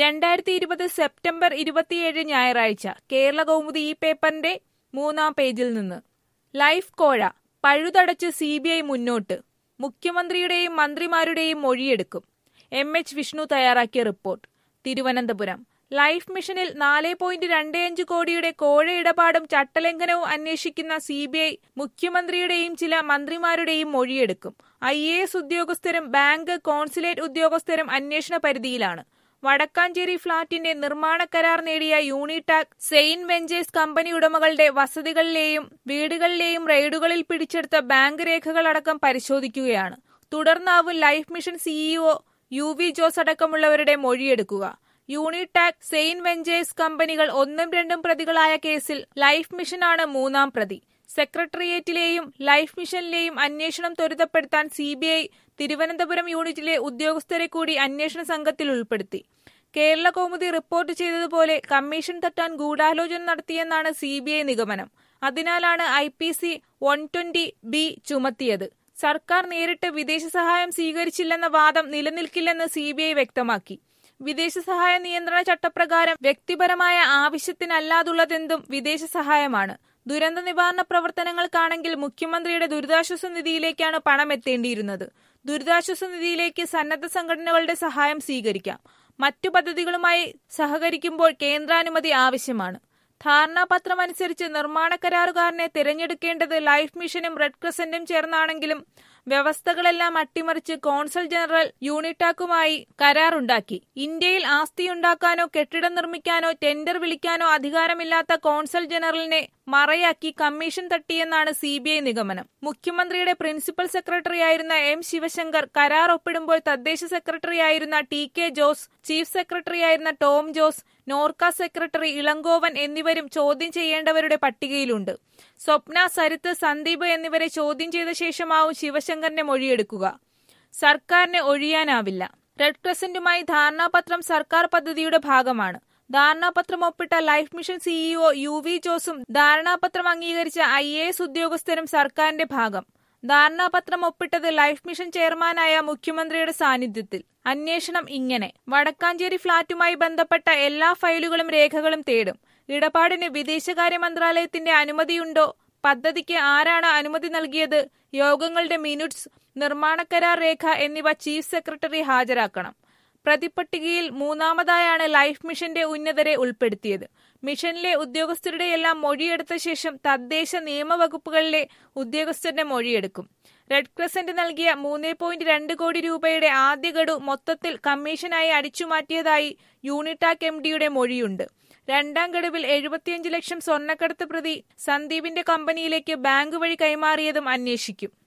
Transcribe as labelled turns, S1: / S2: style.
S1: രണ്ടായിരത്തി ഇരുപത് സെപ്റ്റംബർ ഇരുപത്തിയേഴ് ഞായറാഴ്ച കേരള കൗമുദി ഈ പേപ്പറിന്റെ മൂന്നാം പേജിൽ നിന്ന് ലൈഫ് കോഴ പഴുതടച്ച് സി ബി ഐ മുന്നോട്ട് മുഖ്യമന്ത്രിയുടെയും മന്ത്രിമാരുടെയും മൊഴിയെടുക്കും എം എച്ച് വിഷ്ണു തയ്യാറാക്കിയ റിപ്പോർട്ട് തിരുവനന്തപുരം ലൈഫ് മിഷനിൽ നാല് പോയിന്റ് രണ്ട് അഞ്ച് കോടിയുടെ കോഴ ഇടപാടും ചട്ടലംഘനവും അന്വേഷിക്കുന്ന സി ബി ഐ മുഖ്യമന്ത്രിയുടെയും ചില മന്ത്രിമാരുടെയും മൊഴിയെടുക്കും ഐ എ എസ് ഉദ്യോഗസ്ഥരും ബാങ്ക് കോൺസുലേറ്റ് ഉദ്യോഗസ്ഥരും അന്വേഷണ പരിധിയിലാണ് വടക്കാഞ്ചേരി ഫ്ളാറ്റിന്റെ നിർമ്മാണ കരാർ നേടിയ യൂണിടാക് സെയിന്റ് വെഞ്ചേഴ്സ് കമ്പനി ഉടമകളുടെ വസതികളിലെയും വീടുകളിലെയും റെയ്ഡുകളിൽ പിടിച്ചെടുത്ത ബാങ്ക് രേഖകളടക്കം പരിശോധിക്കുകയാണ് തുടർന്നാവും Life Mission CEO U V Jose അടക്കമുള്ളവരുടെ മൊഴിയെടുക്കുക യൂണിടാക് സെയിന്റ് വെഞ്ചേഴ്സ് കമ്പനികൾ ഒന്നും രണ്ടും പ്രതികളായ കേസിൽ ലൈഫ് മിഷനാണ് മൂന്നാം പ്രതി സെക്രട്ടേറിയറ്റിലെയും ലൈഫ് മിഷനിലെയും അന്വേഷണം ത്വരിതപ്പെടുത്താൻ സി ബി ഐ തിരുവനന്തപുരം യൂണിറ്റിലെ ഉദ്യോഗസ്ഥരെ കൂടി അന്വേഷണ സംഘത്തിൽ ഉൾപ്പെടുത്തി കേരള കൗമുദി റിപ്പോർട്ട് ചെയ്തതുപോലെ കമ്മീഷൻ തട്ടാൻ ഗൂഢാലോചന നടത്തിയെന്നാണ് സി ബി ഐ നിഗമനം അതിനാലാണ് I P C one twenty B ചുമത്തിയത് സർക്കാർ നേരിട്ട് വിദേശ സഹായം സ്വീകരിച്ചില്ലെന്ന വാദം നിലനിൽക്കില്ലെന്ന് സി ബി ഐ വ്യക്തമാക്കി വിദേശ സഹായ നിയന്ത്രണ ചട്ടപ്രകാരം വ്യക്തിപരമായ ആവശ്യത്തിനല്ലാതുള്ളതെന്തും വിദേശ സഹായമാണ് ദുരന്ത നിവാരണ പ്രവർത്തനങ്ങൾക്കാണെങ്കിൽ മുഖ്യമന്ത്രിയുടെ ദുരിതാശ്വാസ നിധിയിലേക്കാണ് പണം എത്തേണ്ടിയിരുന്നത് ദുരിതാശ്വാസ നിധിയിലേക്ക് സന്നദ്ധ സംഘടനകളുടെ സഹായം സ്വീകരിക്കാം മറ്റു പദ്ധതികളുമായി സഹകരിക്കുമ്പോൾ കേന്ദ്രാനുമതി ആവശ്യമാണ് ധാരണാപത്രം അനുസരിച്ച് നിർമ്മാണ കരാറുകാരനെ തിരഞ്ഞെടുക്കേണ്ടത് ലൈഫ് മിഷനും റെഡ് ക്രസന്റും ചേർന്നാണെങ്കിലും വ്യവസ്ഥകളെല്ലാം അട്ടിമറിച്ച് കോൺസൽ ജനറൽ യൂണിറ്റാക്കുമായി കരാറുണ്ടാക്കി ഇന്ത്യയിൽ ആസ്തിയുണ്ടാക്കാനോ കെട്ടിടം നിർമ്മിക്കാനോ ടെൻഡർ വിളിക്കാനോ അധികാരമില്ലാത്ത കോൺസൽ ജനറലിനെ മറയാക്കി കമ്മീഷൻ തട്ടിയെന്നാണ് സി ബി ഐ നിഗമനം മുഖ്യമന്ത്രിയുടെ പ്രിൻസിപ്പൽ സെക്രട്ടറിയായിരുന്ന എം ശിവശങ്കർ കരാർ ഒപ്പിടുമ്പോൾ തദ്ദേശ സെക്രട്ടറിയായിരുന്ന ടി കെ ജോസ് ചീഫ് സെക്രട്ടറിയായിരുന്ന ടോം ജോസ് നോർക്ക സെക്രട്ടറി ഇളങ്കോവൻ എന്നിവരും ചോദ്യം ചെയ്യേണ്ടവരുടെ പട്ടികയിലുണ്ട് സ്വപ്ന സരിത്ത് സന്ദീപ് എന്നിവരെ ചോദ്യം ചെയ്ത ശേഷമാവും ശിവശങ്കറിന്റെ മൊഴിയെടുക്കുക സർക്കാരിന് ഒഴിയാനാവില്ല റെഡ് ക്രസന്റുമായി ധാരണാപത്രം സർക്കാർ പദ്ധതിയുടെ ഭാഗമാണ് ധാരണാപത്രം ഒപ്പിട്ട Life Mission CEO U V ജോസും ധാരണാപത്രം അംഗീകരിച്ച ഐ എ എസ് ഉദ്യോഗസ്ഥരും സർക്കാരിന്റെ ഭാഗം ധാരണാപത്രം ഒപ്പിട്ടത് ലൈഫ് മിഷൻ ചെയർമാനായ മുഖ്യമന്ത്രിയുടെ സാന്നിധ്യത്തിൽ അന്വേഷണം ഇങ്ങനെ വടക്കാഞ്ചേരി ഫ്ളാറ്റുമായി ബന്ധപ്പെട്ട എല്ലാ ഫയലുകളും രേഖകളും തേടും ഇടപാടിന് വിദേശകാര്യ മന്ത്രാലയത്തിന്റെ അനുമതിയുണ്ടോ പദ്ധതിക്ക് ആരാണ് അനുമതി നൽകിയത് യോഗങ്ങളുടെ മിനിറ്റ്സ് നിർമ്മാണ കരാർ രേഖ എന്നിവ ചീഫ് സെക്രട്ടറി ഹാജരാക്കണം പ്രതിപട്ടികയിൽ മൂന്നാമതായാണ് ലൈഫ് മിഷന്റെ ഉന്നതരെ ഉൾപ്പെടുത്തിയത് മിഷനിലെ ഉദ്യോഗസ്ഥരുടെയെല്ലാം മൊഴിയെടുത്ത ശേഷം തദ്ദേശ നിയമവകുപ്പുകളിലെ ഉദ്യോഗസ്ഥരുടെ മൊഴിയെടുക്കും റെഡ് ക്രസന്റ് നൽകിയ മൂന്ന് പോയിന്റ് രണ്ട് കോടി രൂപയുടെ ആദ്യ ഗഡു മൊത്തത്തിൽ കമ്മീഷനായി അടിച്ചുമാറ്റിയതായി യൂണിടാക് എം ഡിയുടെ മൊഴിയുണ്ട് രണ്ടാം ഗഡുവിൽ എഴുപത്തിയഞ്ച് ലക്ഷം സ്വർണ്ണക്കടത്ത് പ്രതി സന്ദീപിന്റെ കമ്പനിയിലേക്ക് ബാങ്ക് വഴി കൈമാറിയതും അന്വേഷിക്കും